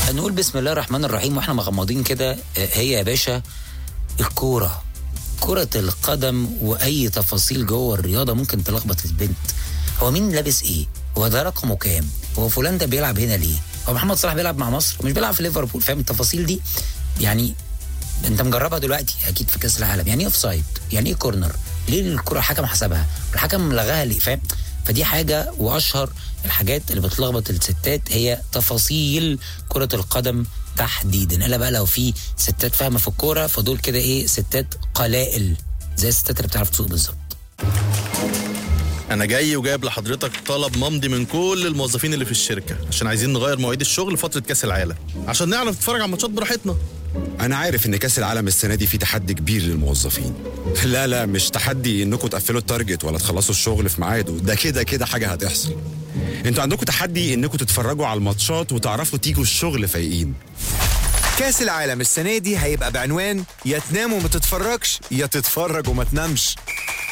نقول بسم الله الرحمن الرحيم واحنا مغمضين كده آه، هي يا باشا الكوره كرة القدم وأي تفاصيل جوه الرياضة ممكن تلخبط البنت هو مين لابس إيه؟ هو ده رقمه كام؟ هو فلان ده بيلعب هنا ليه؟ هو محمد صلاح بيلعب مع مصر مش بيلعب في ليفربول فاهم التفاصيل دي؟ يعني انت مجربها دلوقتي اكيد في كاس العالم يعني ايه اوف سايد يعني ايه كورنر ليه الكره الحكم حسبها والحكم لغاها ليه فاهم فدي حاجه واشهر الحاجات اللي بتلخبط الستات هي تفاصيل كره القدم تحديدا الا بقى لو في ستات فاهمه في الكوره فدول كده ايه ستات قلائل زي الستات اللي بتعرف تسوق بالظبط انا جاي وجايب لحضرتك طلب ممضي من كل الموظفين اللي في الشركه عشان عايزين نغير مواعيد الشغل فتره كاس العالم عشان نعرف نتفرج على الماتشات براحتنا انا عارف ان كاس العالم السنه دي فيه تحدي كبير للموظفين لا لا مش تحدي انكم تقفلوا التارجت ولا تخلصوا الشغل في ميعاده ده كده كده حاجه هتحصل انتوا عندكم تحدي انكم تتفرجوا على الماتشات وتعرفوا تيجوا الشغل فايقين كاس العالم السنة دي هيبقى بعنوان يا تنام وما تتفرجش يا تتفرج وما تنامش